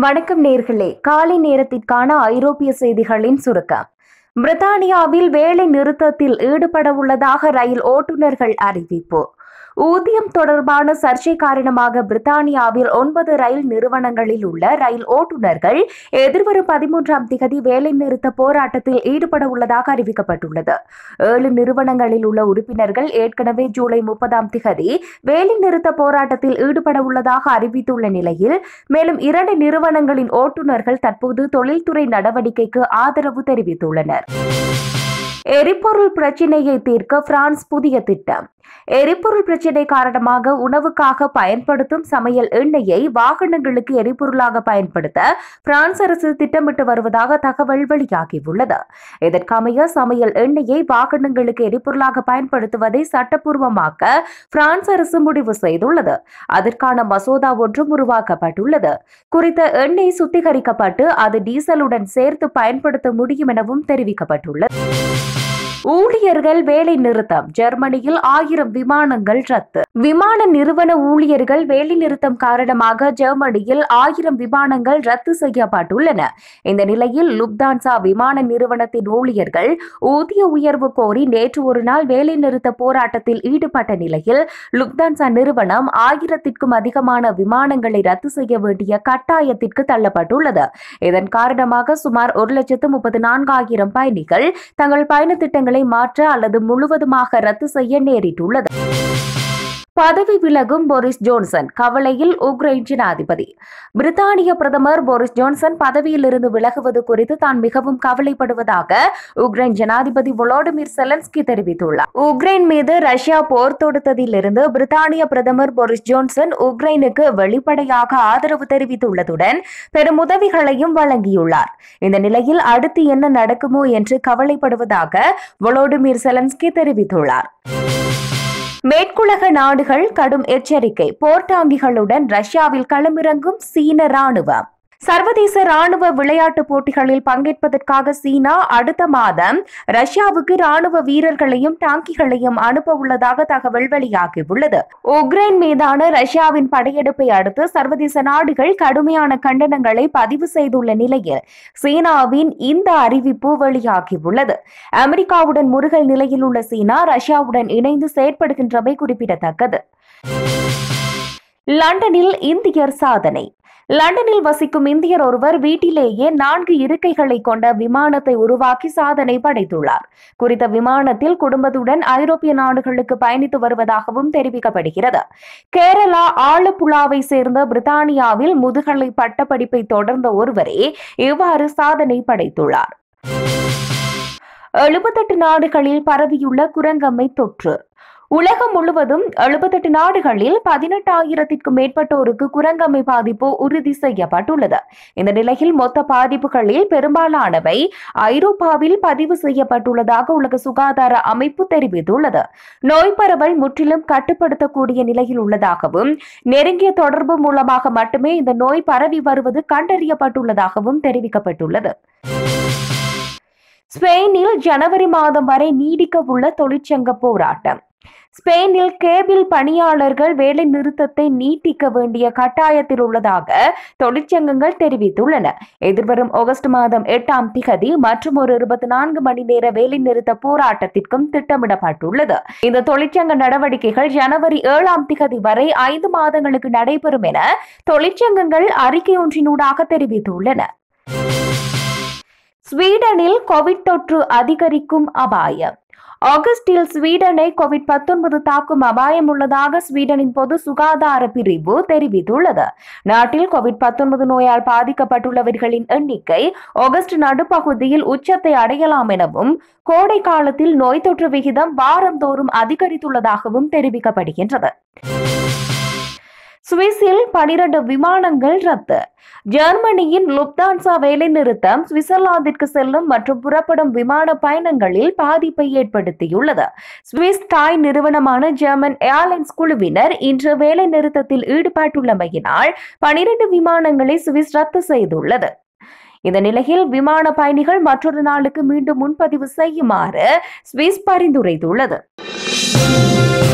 வணக்கம் நேர்களே காலை நேரத்திற்கான ஐரோப்பிய செய்திகளின் சுருக்கம் பிரித்தானியாவில் வேலை நிறுத்தத்தில் ஈடுபட உள்ளதாக ரயில் ஓட்டுநர்கள் அறிவிப்பு ஊதியம் தொடர்பான சர்ச்சை காரணமாக பிரித்தானியாவில் ஒன்பது ரயில் நிறுவனங்களில் உள்ள ரயில் ஓட்டுநர்கள் எதிர்வரும் பதிமூன்றாம் திகதி வேலை நிறுத்த போராட்டத்தில் ஈடுபட உள்ளதாக அறிவிக்கப்பட்டுள்ளது ஏழு நிறுவனங்களில் உள்ள உறுப்பினர்கள் ஏற்கனவே ஜூலை முப்பதாம் திகதி வேலை நிறுத்த போராட்டத்தில் ஈடுபட உள்ளதாக அறிவித்துள்ள நிலையில் மேலும் இரண்டு நிறுவனங்களின் ஓட்டுநர்கள் தற்போது தொழில்துறை நடவடிக்கைக்கு ஆதரவு தெரிவித்துள்ளனர் எரிபொருள் பிரச்சினையை தீர்க்க பிரான்ஸ் புதிய திட்டம் எரிபொருள் பிரச்சினை காரணமாக உணவுக்காக பயன்படுத்தும் சமையல் எண்ணெயை வாகனங்களுக்கு எரிபொருளாக பயன்படுத்த பிரான்ஸ் அரசு திட்டமிட்டு வருவதாக தகவல் வெளியாகியுள்ளது இதற்கமைய சமையல் எண்ணெயை வாகனங்களுக்கு எரிபொருளாக பயன்படுத்துவதை சட்டப்பூர்வமாக்க பிரான்ஸ் அரசு முடிவு செய்துள்ளது அதற்கான மசோதா ஒன்றும் உருவாக்கப்பட்டுள்ளது குறித்த எண்ணெய் சுத்திகரிக்கப்பட்டு அது டீசலுடன் சேர்த்து பயன்படுத்த முடியும் எனவும் தெரிவிக்கப்பட்டுள்ளது ஊழியர்கள் வேலை நிறுத்தம் ஜெர்மனியில் ஆயிரம் விமானங்கள் ரத்து விமான நிறுவன ஊழியர்கள் வேலை நிறுத்தம் காரணமாக ஜெர்மனியில் ஆயிரம் விமானங்கள் ரத்து செய்யப்பட்டுள்ளன இந்த நிலையில் லுப்தான்சா விமான நிறுவனத்தின் ஊழியர்கள் ஊதிய உயர்வு கோரி நேற்று ஒரு நாள் வேலை நிறுத்த போராட்டத்தில் ஈடுபட்ட நிலையில் லுப்தான்சா நிறுவனம் ஆயிரத்திற்கும் அதிகமான விமானங்களை ரத்து செய்ய வேண்டிய கட்டாயத்திற்கு தள்ளப்பட்டுள்ளது இதன் காரணமாக சுமார் ஒரு லட்சத்து முப்பத்தி நான்காயிரம் பயணிகள் தங்கள் பயண திட்டங்களை மாற்ற அல்லது முழுவதுமாக ரத்து செய்ய நேரிட்டுள்ளது பதவி விலகும் போரிஸ் ஜோன்சன் கவலையில் உக்ரைன் ஜனாதிபதி பிரித்தானிய பிரதமர் போரிஸ் ஜோன்சன் பதவியிலிருந்து விலகுவது குறித்து தான் மிகவும் கவலைப்படுவதாக உக்ரைன் ஜனாதிபதி volodymyr செலன்ஸ்கி தெரிவித்துள்ளார் உக்ரைன் மீது ரஷ்யா போர் தொடுத்ததிலிருந்து பிரித்தானிய பிரதமர் போரிஸ் ஜோன்சன் உக்ரைனுக்கு வெளிப்படையாக ஆதரவு தெரிவித்துள்ளதுடன் பெரும் உதவிகளையும் வழங்கியுள்ளார் இந்த நிலையில் அடுத்து என்ன நடக்குமோ என்று கவலைப்படுவதாக volodymyr செலன்ஸ்கி தெரிவித்துள்ளார் மேற்குலக நாடுகள் கடும் எச்சரிக்கை போர்ட்டாங்கிகளுடன் ரஷ்யாவில் களமிறங்கும் சீன ராணுவம் சர்வதேச ராணுவ விளையாட்டுப் போட்டிகளில் பங்கேற்பதற்காக சீனா அடுத்த மாதம் ரஷ்யாவுக்கு ராணுவ வீரர்களையும் டாங்கிகளையும் அனுப்ப உள்ளதாக தகவல் வெளியாகியுள்ளது உக்ரைன் மீதான ரஷ்யாவின் படையெடுப்பை அடுத்து சர்வதேச நாடுகள் கடுமையான கண்டனங்களை பதிவு செய்துள்ள நிலையில் சீனாவின் இந்த அறிவிப்பு வெளியாகியுள்ளது அமெரிக்காவுடன் முருகல் நிலையில் உள்ள சீனா ரஷ்யாவுடன் இணைந்து செயற்படுகின்றமை குறிப்பிடத்தக்கது லண்டனில் இந்தியர் சாதனை லண்டனில் வசிக்கும் இந்தியர் ஒருவர் வீட்டிலேயே நான்கு இருக்கைகளை கொண்ட விமானத்தை உருவாக்கி சாதனை படைத்துள்ளார் குறித்த விமானத்தில் குடும்பத்துடன் ஐரோப்பிய நாடுகளுக்கு பயணித்து வருவதாகவும் தெரிவிக்கப்படுகிறது கேரளா ஆலப்புழாவை சேர்ந்த பிரித்தானியாவில் முதுகலை பட்டப்படிப்பை தொடர்ந்த ஒருவரே இவ்வாறு சாதனை படைத்துள்ளார் எழுபத்தெட்டு நாடுகளில் பரவியுள்ள குரங்கம்மை தொற்று உலகம் முழுவதும் எழுபத்தெட்டு நாடுகளில் பதினெட்டாயிரத்திற்கும் மேற்பட்டோருக்கு குரங்கம்மை பாதிப்பு உறுதி செய்யப்பட்டுள்ளது இந்த நிலையில் மொத்த பாதிப்புகளில் பெரும்பாலானவை ஐரோப்பாவில் பதிவு செய்யப்பட்டுள்ளதாக உலக சுகாதார அமைப்பு தெரிவித்துள்ளது நோய் பரவல் முற்றிலும் கட்டுப்படுத்தக்கூடிய நிலையில் உள்ளதாகவும் நெருங்கிய தொடர்பு மூலமாக மட்டுமே இந்த நோய் பரவி வருவது கண்டறியப்பட்டுள்ளதாகவும் தெரிவிக்கப்பட்டுள்ளது ஸ்பெயினில் ஜனவரி மாதம் வரை நீடிக்க உள்ள தொழிற்சங்க போராட்டம் ஸ்பெயினில் கேபிள் பணியாளர்கள் வேலை நிறுத்தத்தை நீட்டிக்க வேண்டிய கட்டாயத்தில் உள்ளதாக தொழிற்சங்கங்கள் தெரிவித்துள்ளன எதிர்வரும் ஆகஸ்ட் மாதம் எட்டாம் திகதி மற்றும் ஒரு இருபத்தி நான்கு மணி நேர வேலை நிறுத்த போராட்டத்திற்கும் திட்டமிடப்பட்டுள்ளது இந்த தொழிற்சங்க நடவடிக்கைகள் ஜனவரி ஏழாம் திகதி வரை ஐந்து மாதங்களுக்கு நடைபெறும் என தொழிற்சங்கங்கள் அறிக்கை ஒன்றினூடாக தெரிவித்துள்ளன ஸ்வீடனில் கோவிட் தொற்று அதிகரிக்கும் அபாயம் ஆகஸ்டில் ஸ்வீடனை கோவிட் பத்தொன்பது தாக்கும் அபாயம் உள்ளதாக ஸ்வீடனின் பொது சுகாதார பிரிவு தெரிவித்துள்ளது நாட்டில் கோவிட் பத்தொன்பது நோயால் பாதிக்கப்பட்டுள்ளவர்களின் எண்ணிக்கை ஆகஸ்ட் நடுப்பகுதியில் உச்சத்தை அடையலாம் எனவும் கோடை காலத்தில் நோய் தொற்று விகிதம் வாரந்தோறும் அதிகரித்துள்ளதாகவும் தெரிவிக்கப்படுகின்றது சுவிஸில் பனிரண்டு விமானங்கள் ரத்து ஜெர்மனியின் லுப்தான்சா வேலை நிறுத்தம் சுவிட்சர்லாந்திற்கு செல்லும் மற்றும் புறப்படும் விமான பயணங்களில் பாதிப்பை ஏற்படுத்தியுள்ளது சுவிஸ் தாய் நிறுவனமான ஜெர்மன் ஏர்லைன்ஸ் குழுவினர் இன்று வேலை நிறுத்தத்தில் ஈடுபட்டுள்ளமையினால் பனிரெண்டு விமானங்களை சுவிஸ் ரத்து செய்துள்ளது இந்த நிலையில் விமான பயணிகள் மற்றொரு நாளுக்கு மீண்டும் முன்பதிவு செய்யுமாறு சுவிஸ் பரிந்துரைத்துள்ளது